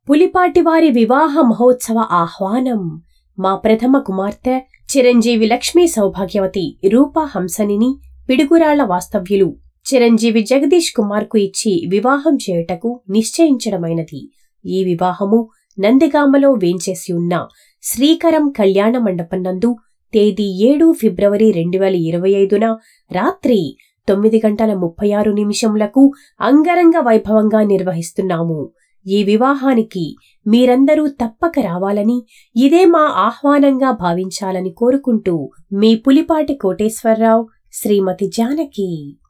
పులిపాటి వారి వివాహ మహోత్సవ ఆహ్వానం మా ప్రథమ కుమార్తె చిరంజీవి లక్ష్మీ సౌభాగ్యవతి రూపా హంసనిని పిడుగురాళ్ల వాస్తవ్యులు చిరంజీవి జగదీష్ కుమార్కు ఇచ్చి వివాహం చేయుటకు నిశ్చయించడమైనది ఈ వివాహము నందిగామలో వేంచేసి ఉన్న శ్రీకరం కళ్యాణ మండపం నందు తేదీ ఏడు ఫిబ్రవరి రెండు వేల ఇరవై ఐదున రాత్రి తొమ్మిది గంటల ముప్పై ఆరు నిమిషములకు అంగరంగ వైభవంగా నిర్వహిస్తున్నాము ఈ వివాహానికి మీరందరూ తప్పక రావాలని ఇదే మా ఆహ్వానంగా భావించాలని కోరుకుంటూ మీ పులిపాటి కోటేశ్వరరావు శ్రీమతి జానకి